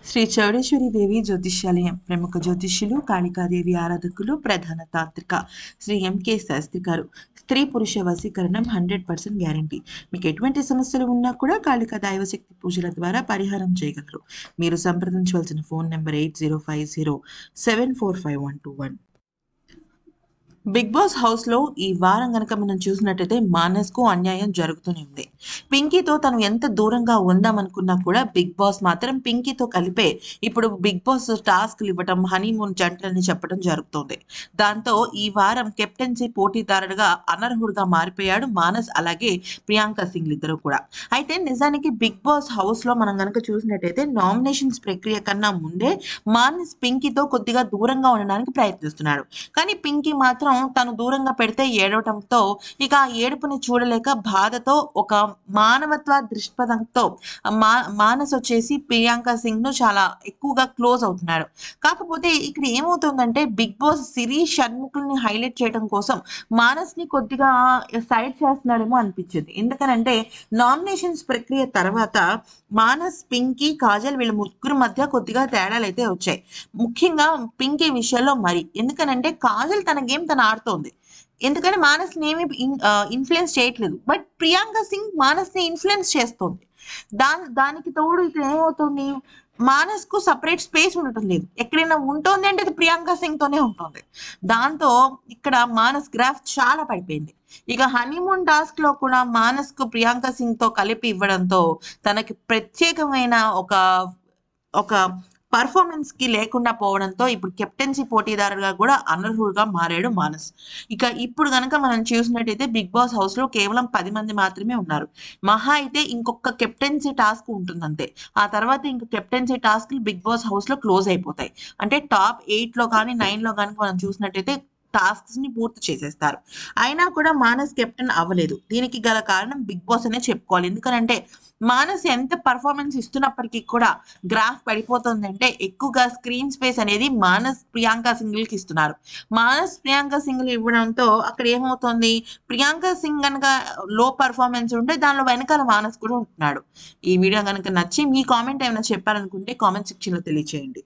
శ్రీ చౌడేశ్వరి దేవి జ్యోతిష్యాలయం ప్రముఖ జ్యోతిష్యులు కాళికాదేవి ఆరాధకులు ప్రధాన తాంత్రిక శ్రీ ఎంకే శాస్త్రి గారు స్త్రీ పురుష వశీకరణం హండ్రెడ్ పర్సెంట్ గ్యారంటీ మీకు ఎటువంటి సమస్యలు ఉన్నా కూడా కాళికా దైవశక్తి పూజల ద్వారా పరిహారం చేయగలరు మీరు సంప్రదించవలసిన phone number eight zero five zero seven four five one two one Bigg Boss హౌస్లో ఈ వారం కనుక మనం చూసినట్టయితే మానస్కు అన్యాయం జరుగుతూనే ఉంది పింకీతో తను ఎంత దూరంగా ఉందామనుకున్నా కూడా బిగ్ బాస్ మాత్రం పింకీతో కలిపే ఇప్పుడు బిగ్ బాస్ టాస్క్లు ఇవ్వటం హనీమూన్ జంటలని చెప్పడం జరుగుతుంది దాంతో ఈ వారం కెప్టెన్సీ పోటీదారుడుగా అనర్హుడుగా మారిపోయాడు మానస్ అలాగే ప్రియాంక సింగ్ ఇద్దరు కూడా అయితే నిజానికి బిగ్ బాస్ హౌస్లో మనం కనుక చూసినట్టయితే నామినేషన్స్ ప్రక్రియ కన్నా ముందే మానస్ పింకీతో కొద్దిగా దూరంగా ఉండడానికి ప్రయత్నిస్తున్నాడు కానీ పింకీ మాత్రం తను దూరంగా పెడితే ఏడవటంతో ఇక ఆ ఏడుపుని చూడలేక బాధతో ఒక మానవత్వ దృక్పథంతో మా మానస్ వచ్చేసి ప్రియాంక సింగ్ ను చాలా ఎక్కువగా క్లోజ్ అవుతున్నాడు కాకపోతే ఇక్కడ ఏమవుతుందంటే బిగ్ బాస్ సిరి షణ్ముఖుల్ని హైలైట్ చేయడం కోసం మానస్ ని కొద్దిగా సైడ్ చేస్తున్నాడేమో అనిపించింది ఎందుకనంటే నామినేషన్స్ ప్రక్రియ తర్వాత మానస్ పింకీ కాజల్ వీళ్ళ ముగ్గురు మధ్య కొద్దిగా తేడాలు అయితే వచ్చాయి ముఖ్యంగా పింకీ విషయంలో మరి ఎందుకనంటే కాజల్ తన గేమ్ తను ఆడుతోంది ఎందుకంటే మానస్ని ఏమి ఇన్ఫ్లుయెన్స్ చేయట్లేదు బట్ ప్రియాంక సింగ్ మానస్ని ఇన్ఫ్లుయెన్స్ చేస్తుంది దాని దానికి తోడు ఇక్కడ ఏమవుతుంది మానస్కు సపరేట్ స్పేస్ ఉండటం లేదు ఎక్కడైనా ఉంటుంది అంటే అది ప్రియాంక సింగ్ తోనే ఉంటుంది దాంతో ఇక్కడ మానస్ గ్రాఫ్ చాలా పడిపోయింది ఇక హనీమూన్ టాస్క్ లో కూడా మానస్ కు ప్రియాంక సింగ్ తో కలిపి ఇవ్వడంతో తనకి ప్రత్యేకమైన ఒక ఒక పర్ఫార్మెన్స్ కి లేకుండా పోవడంతో ఇప్పుడు కెప్టెన్సీ పోటీదారుగా కూడా అనర్హుడుగా మారాడు మానస్ ఇక ఇప్పుడు కనుక మనం చూసినట్టయితే బిగ్ బాస్ హౌస్ లో కేవలం పది మంది మాత్రమే ఉన్నారు మహా అయితే ఇంకొక కెప్టెన్సీ టాస్క్ ఉంటుందంతే ఆ తర్వాత ఇంక కెప్టెన్సీ టాస్క్లు బిగ్ బాస్ హౌస్ లో క్లోజ్ అయిపోతాయి అంటే టాప్ ఎయిట్ లో కానీ నైన్ లో కానీ మనం చూసినట్టయితే టాస్క్స్ ని పూర్తి చేసేస్తారు అయినా కూడా మానస్ కెప్టెన్ అవ్వలేదు దీనికి గల కారణం బిగ్ బాస్ అనే చెప్పుకోవాలి ఎందుకంటే మానస్ ఎంత పర్ఫార్మెన్స్ ఇస్తున్నప్పటికీ కూడా గ్రాఫ్ పడిపోతుంది అంటే ఎక్కువగా స్క్రీన్ స్పేస్ అనేది మానస్ ప్రియాంక సింగిల్ కి ఇస్తున్నారు మానస్ ప్రియాంక సింగిల్ ఇవ్వడంతో అక్కడ ఏమవుతుంది ప్రియాంక సింగ్ కనుక లో పర్ఫార్మెన్స్ ఉంటే దానిలో వెనకాల మానస్ కూడా ఉంటున్నాడు ఈ వీడియో కనుక నచ్చి మీ కామెంట్ ఏమైనా చెప్పాలనుకుంటే కామెంట్ సెక్షన్ లో తెలియచేయండి